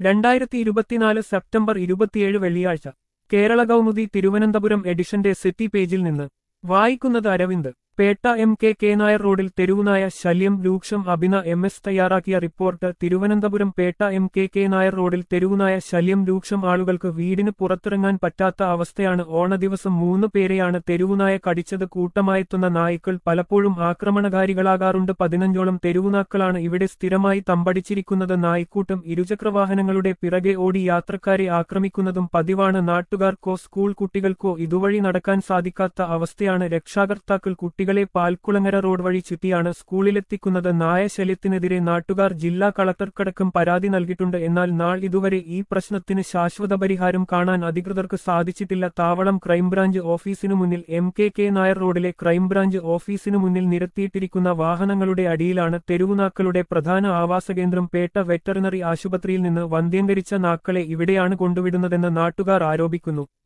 രണ്ടായിരത്തി ഇരുപത്തിനാല് സെപ്റ്റംബർ ഇരുപത്തിയേഴ് വെള്ളിയാഴ്ച കേരള കൗമുദി തിരുവനന്തപുരം എഡിഷന്റെ സിറ്റി പേജിൽ നിന്ന് വായിക്കുന്നത് Aravind Pettah M K K Nair റോഡിൽ തെരുവുനായ ശല്യം രൂക്ഷം അഭിന എം എസ് തയ്യാറാക്കിയ report Thiruvananthapuram Pettah M K K Nair റോഡിൽ തെരുവുനായ ശല്യം രൂക്ഷം ആളുകൾക്ക് വീടിന് പുറത്തിറങ്ങാൻ പറ്റാത്ത അവസ്ഥയാണ് ഓണദിവസം മൂന്ന് പേരെയാണ് തെരുവുനായ കടിച്ചത് കൂട്ടമായെത്തുന്ന നായ്ക്കൾ പലപ്പോഴും ആക്രമണകാരികളാകാറുണ്ട് പതിനഞ്ചോളം തെരുവുനാക്കളാണ് ഇവിടെ സ്ഥിരമായി തമ്പടിച്ചിരിക്കുന്നത് നായ്ക്കൂട്ടം ഇരുചക്രവാഹനങ്ങളുടെ പിറകെ ഓടി യാത്രക്കാരെ ആക്രമിക്കുന്നതും പതിവാണ് നാട്ടുകാർക്കോ സ്കൂൾ കുട്ടികൾക്കോ ഇതുവഴി നടക്കാൻ സാധിക്കാത്ത അവസ്ഥയാണ് രക്ഷാകർത്താക്കൾ കുട്ടികളെ പാൽക്കുളങ്ങര റോഡ് വഴി ചുറ്റിയാണ് സ്കൂളിലെത്തിക്കുന്നത് നായശല്യത്തിനെതിരെ നാട്ടുകാർ ജില്ലാ കളക്ടർക്കടക്കം പരാതി നൽകിയിട്ടുണ്ട് എന്നാൽ നാൾ ഇതുവരെ ഈ പ്രശ്നത്തിന് ശാശ്വത പരിഹാരം കാണാൻ അധികൃതർക്ക് സാധിച്ചിട്ടില്ല താവളം ക്രൈംബ്രാഞ്ച് ഓഫീസിനു മുന്നിൽ എം കെ കെ നായർ റോഡിലെ ക്രൈംബ്രാഞ്ച് ഓഫീസിനു മുന്നിൽ നിരത്തിയിട്ടിരിക്കുന്ന വാഹനങ്ങളുടെ അടിയിലാണ് തെരുവുനാക്കളുടെ പ്രധാന ആവാസകേന്ദ്രം പേട്ട വെറ്ററിനറി ആശുപത്രിയിൽ നിന്ന് വന്ധ്യംകരിച്ച നാക്കളെ ഇവിടെയാണ് കൊണ്ടുവിടുന്നതെന്ന് നാട്ടുകാർ ആരോപിക്കുന്നു